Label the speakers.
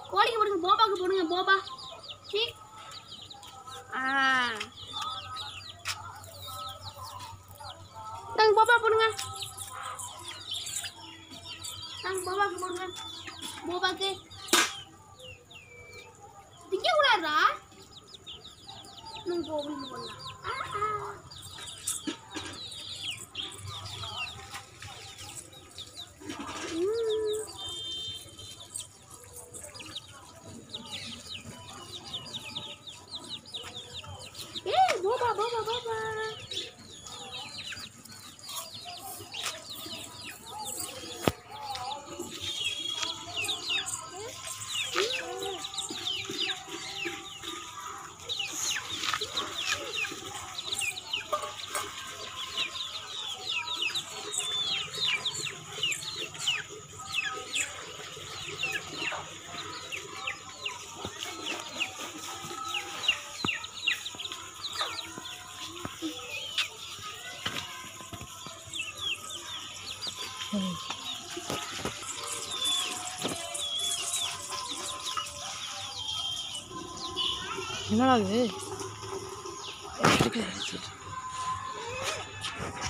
Speaker 1: கோழிக்கு போடுங்க போபாக்கு போடுங்க போபா சீ ஆ நாங்கள் போபா போடுங்க நாங்கள் போபாக்கு போடுங்க போபாக்கு திங்க கூடாதா நீங்கள் போகுங்க போடலாம் ஆ ஆ ம். ஏய் போபா போபா போபா
Speaker 2: என்னடா இது